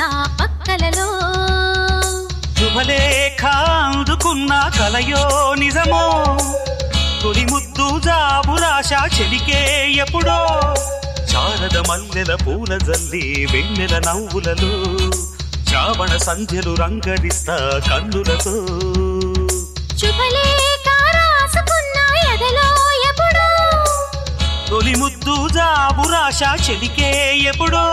రంగరిస్తా పక్కలలో శుభలేఖ అందుకున్న కలయో నిజమో తొలి ముద్దు జాబు రాశ చెలికే ఎప్పుడో శారద మల్లెల పూల జల్లి వెన్నెల నవ్వులలో శ్రావణ సంధ్యలు రంగరిస్తా కన్నులతో శుభలేఖ రాసుకున్న ఎదలో ఎప్పుడో తొలి ముద్దు జాబు రాశ చెలికే ఎప్పుడో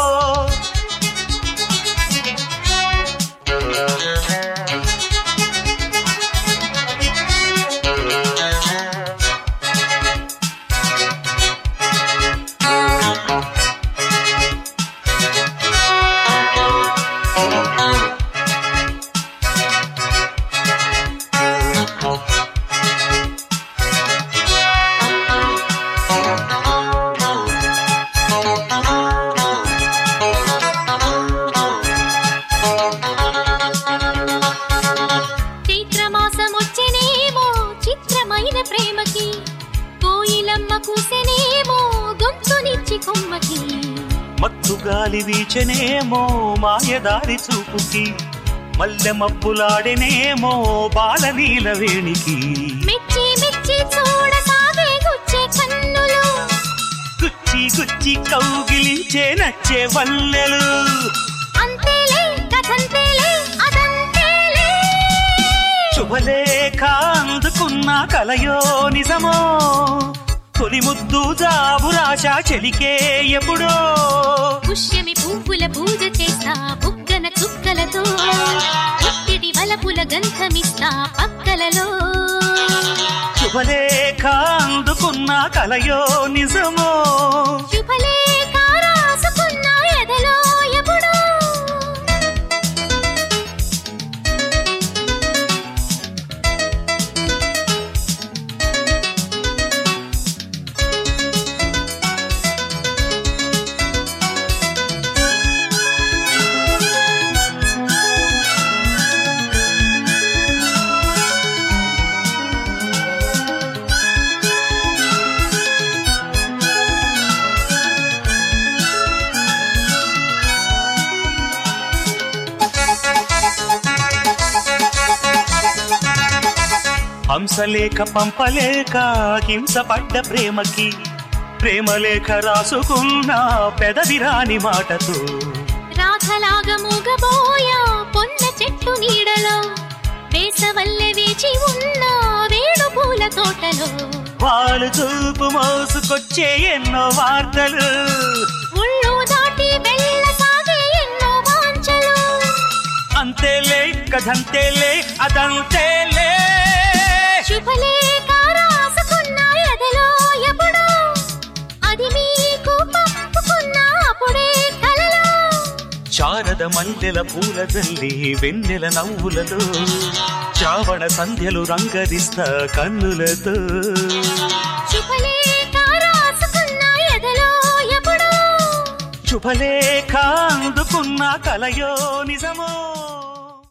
చైత్రమాసం వచ్చేనేమో చిత్రమైన ప్రేమకి కోయిలమ్మ కూసెనేమో గొంతునిచ్చి కొమ్మకి మత్తు గాలి వీచనేమో మాయదారి చూపుకి మల్లె మబ్బులాడెనేమో బాలనీల వేణికి మెచ్చి మెచ్చి చూడసాగే గుచ్చే కన్నులు గుచ్చి గుచ్చి కౌగిలించే నచ్చే వల్లెలు అంతేలే కథంతేలే అదంతేలే శుభలేఖ అందుకున్న కలయో నిజమో తొలి ముద్దు జాబు రాశ చెలికే ఎప్పుడో పుష్యమి పువ్వుల పూజ చేస్తా బుగ్గన చుక్కలతో పుట్టిడి వలపుల గంధమిస్తా పక్కలలో శుభలేఖ అందుకున్న కలయో నిజమో శుభలేఖ రాసుకున్న ఎదలో ఎప్పుడో హంసలేఖ పంపలేక హింసపడ్డ ప్రేమకి ప్రేమలేఖ రాసుకున్న పెదవిరాని మాటతో రాధలాగా మూగబోయా పొన్న చెట్టు నీడలో వేసవల్లె వేచి ఉన్న వేణు పూల తోటలో వాళ్ళు చూపు మోసుకొచ్చే ఎన్నో వార్తలు ఒళ్ళు దాటి వెళ్ళసాగే ఎన్నో వాంఛలు అంతేలే కథంతేలే అదంతేలే శుభలేఖ రాసుకున్న ఎదలో ఎప్పుడో అది మీకు పంపుకున్న అప్పుడే కలలో శారద మల్లెల పూల జల్లి వెన్నెల నవ్వులలో శ్రావణ సంధ్యలు రంగరిస్తా కన్నులతో శుభలేఖ రాసుకున్న ఎదలో ఎప్పుడో శుభలేఖ అందుకున్న కలయో నిజమో